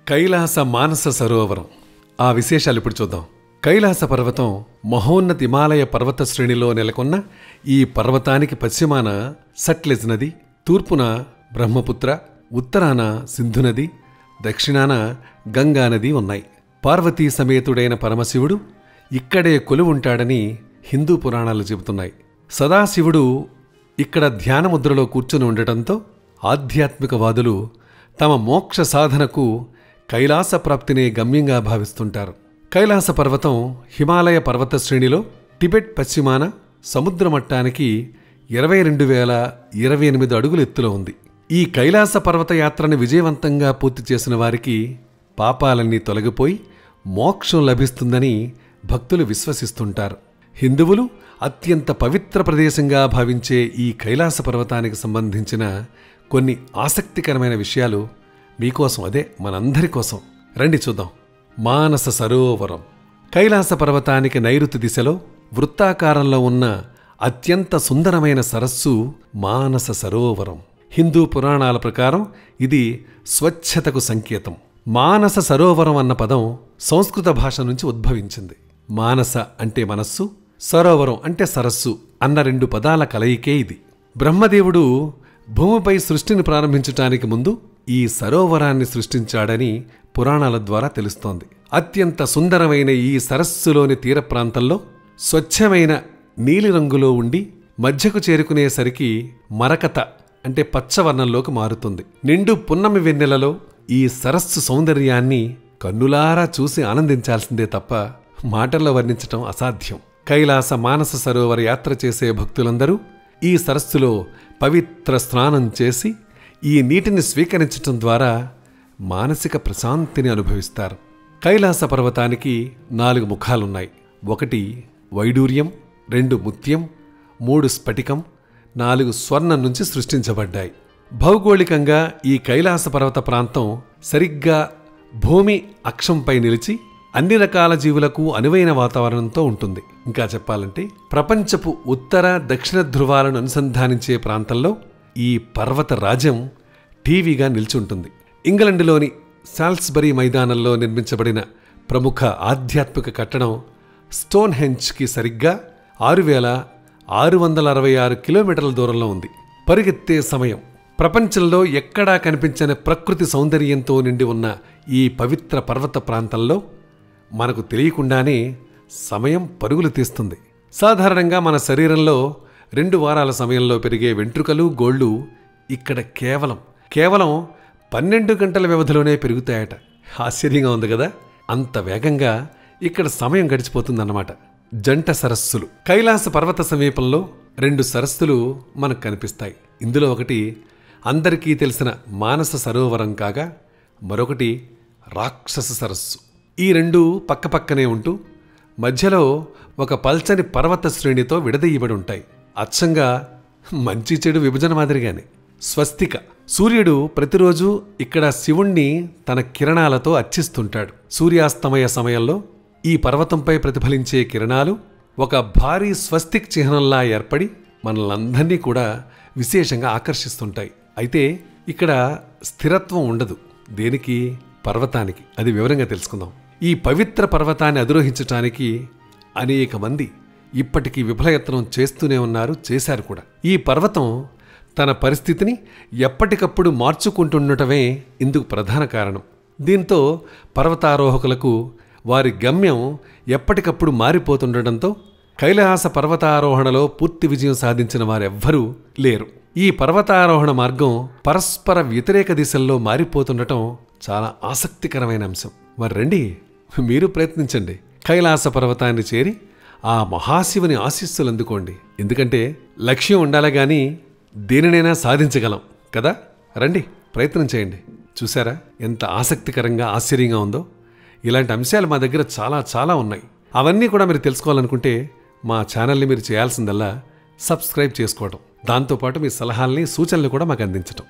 కైలాస మానస సరోవరం ఆ విశేషాలు ఇప్పుడు చూద్దాం కైలాస పర్వతం మహోన్నత హిమాలయ పర్వత శ్రేణిలో నెలకొన్న ఈ పర్వతానికి పశ్చిమాన సట్లెజ్ నది తూర్పున బ్రహ్మపుత్ర ఉత్తరాన సింధు నది దక్షిణాన గంగా నది ఉన్నాయి పార్వతీ సమేతుడైన పరమశివుడు ఇక్కడే కొలువుంటాడని హిందూ పురాణాలు చెబుతున్నాయి సదాశివుడు ఇక్కడ ధ్యానముద్రలో కూర్చుని ఉండటంతో ఆధ్యాత్మికవాదులు తమ మోక్ష సాధనకు కైలాస ప్రాప్తినే గమ్యంగా భావిస్తుంటారు కైలాస పర్వతం హిమాలయ పర్వత శ్రేణిలో టిబెట్ పశ్చిమాన సముద్ర మట్టానికి ఇరవై రెండు వేల ఇరవై ఎనిమిది అడుగుల ఎత్తులో ఉంది ఈ కైలాస పర్వత యాత్రను విజయవంతంగా పూర్తి చేసిన వారికి పాపాలన్నీ తొలగిపోయి మోక్షం లభిస్తుందని భక్తులు విశ్వసిస్తుంటారు హిందువులు అత్యంత పవిత్ర ప్రదేశంగా భావించే ఈ కైలాస పర్వతానికి సంబంధించిన కొన్ని ఆసక్తికరమైన విషయాలు మీకోసం అదే మనందరి కోసం రండి చూద్దాం మానస సరోవరం కైలాస పర్వతానికి నైరుతి దిశలో వృత్తాకారంలో ఉన్న అత్యంత సుందరమైన సరస్సు మానస సరోవరం హిందూ పురాణాల ప్రకారం ఇది స్వచ్ఛతకు సంకేతం మానస సరోవరం అన్న పదం సంస్కృత భాష నుంచి ఉద్భవించింది మానస అంటే మనస్సు సరోవరం అంటే సరస్సు అన్న రెండు పదాల కలయికే ఇది బ్రహ్మదేవుడు భూమిపై సృష్టిని ప్రారంభించటానికి ముందు ఈ సరోవరాన్ని సృష్టించాడని పురాణాల ద్వారా తెలుస్తోంది అత్యంత సుందరమైన ఈ సరస్సులోని తీర ప్రాంతంలో స్వచ్ఛమైన నీలిరంగులో ఉండి మధ్యకు చేరుకునేసరికి మరకత అంటే పచ్చవర్ణంలోకి మారుతుంది నిండు పున్నమి వెన్నెలలో ఈ సరస్సు సౌందర్యాన్ని కన్నులారా చూసి ఆనందించాల్సిందే తప్ప మాటల్లో వర్ణించటం అసాధ్యం కైలాస మానస సరోవర యాత్ర చేసే భక్తులందరూ ఈ సరస్సులో పవిత్ర స్నానం చేసి ఈ నీటిని స్వీకరించటం ద్వారా మానసిక ప్రశాంతిని అనుభవిస్తారు కైలాస పర్వతానికి నాలుగు ముఖాలున్నాయి ఒకటి వైడూర్యం రెండు ముత్యం మూడు స్ఫటికం నాలుగు స్వర్ణం నుంచి సృష్టించబడ్డాయి భౌగోళికంగా ఈ కైలాస పర్వత ప్రాంతం సరిగ్గా భూమి అక్షంపై నిలిచి అన్ని రకాల జీవులకు అనువైన వాతావరణంతో ఉంటుంది ఇంకా చెప్పాలంటే ప్రపంచపు ఉత్తర దక్షిణ ధృవాలను అనుసంధానించే ప్రాంతంలో ఈ పర్వత రాజ్యం టీవీగా నిల్చుంటుంది ఇంగ్లండ్లోని సాల్స్బరీ మైదానంలో నిర్మించబడిన ప్రముఖ ఆధ్యాత్మిక కట్టడం స్టోన్ హెంచ్కి సరిగ్గా ఆరు వేల ఆరు వందల అరవై ఆరు కిలోమీటర్ల దూరంలో ఉంది పరిగెత్తే సమయం ప్రపంచంలో ఎక్కడా కనిపించని ప్రకృతి సౌందర్యంతో నిండి ఉన్న ఈ పవిత్ర పర్వత ప్రాంతంలో మనకు తెలియకుండానే సమయం పరుగులు తీస్తుంది సాధారణంగా మన శరీరంలో రెండు వారాల సమయంలో పెరిగే వెంట్రుకలు గోళ్ళు ఇక్కడ కేవలం కేవలం పన్నెండు గంటల వ్యవధిలోనే పెరుగుతాయట ఆశ్చర్యంగా ఉంది కదా అంత వేగంగా ఇక్కడ సమయం గడిచిపోతుందన్నమాట జంట సరస్సులు కైలాస పర్వత సమీపంలో రెండు సరస్సులు మనకు కనిపిస్తాయి ఇందులో ఒకటి అందరికీ తెలిసిన మానస సరోవరం కాగా మరొకటి రాక్షస సరస్సు ఈ రెండు పక్కపక్కనే ఉంటూ మధ్యలో ఒక పల్చని పర్వత శ్రేణితో విడదీయబడి ఉంటాయి అచ్చంగా మంచి చెడు విభజన మాదిరిగానే స్వస్తిక సూర్యుడు ప్రతిరోజు ఇక్కడ శివుణ్ణి తన కిరణాలతో అర్చిస్తుంటాడు సూర్యాస్తమయ సమయంలో ఈ పర్వతంపై ప్రతిఫలించే కిరణాలు ఒక భారీ స్వస్తిక్ చిహ్నంలా ఏర్పడి మనల్నందరినీ కూడా విశేషంగా ఆకర్షిస్తుంటాయి అయితే ఇక్కడ స్థిరత్వం ఉండదు దేనికి పర్వతానికి అది వివరంగా తెలుసుకుందాం ఈ పవిత్ర పర్వతాన్ని అధిరోహించటానికి అనేక మంది ఇప్పటికీ విఫలయత్నం చేస్తూనే ఉన్నారు చేశారు కూడా ఈ పర్వతం తన పరిస్థితిని ఎప్పటికప్పుడు మార్చుకుంటుండటమే ఇందుకు ప్రధాన కారణం దీంతో పర్వతారోహకులకు వారి గమ్యం ఎప్పటికప్పుడు మారిపోతుండటంతో కైలాస పర్వతారోహణలో పూర్తి విజయం సాధించిన వారెవ్వరూ లేరు ఈ పర్వతారోహణ మార్గం పరస్పర వ్యతిరేక దిశల్లో మారిపోతుండటం చాలా ఆసక్తికరమైన అంశం మరి రండి మీరు ప్రయత్నించండి కైలాస పర్వతాన్ని చేరి ఆ మహాశివుని ఆశీస్సులు అందుకోండి ఎందుకంటే లక్ష్యం ఉండాలి గాని దేనినైనా సాధించగలం కదా రండి ప్రయత్నం చేయండి చూసారా ఎంత ఆసక్తికరంగా ఆశ్చర్యంగా ఉందో ఇలాంటి అంశాలు మా దగ్గర చాలా చాలా ఉన్నాయి అవన్నీ కూడా మీరు తెలుసుకోవాలనుకుంటే మా ఛానల్ని మీరు చేయాల్సిందల్లా సబ్స్క్రైబ్ చేసుకోవడం దాంతోపాటు మీ సలహాల్ని సూచనలు కూడా మాకు అందించడం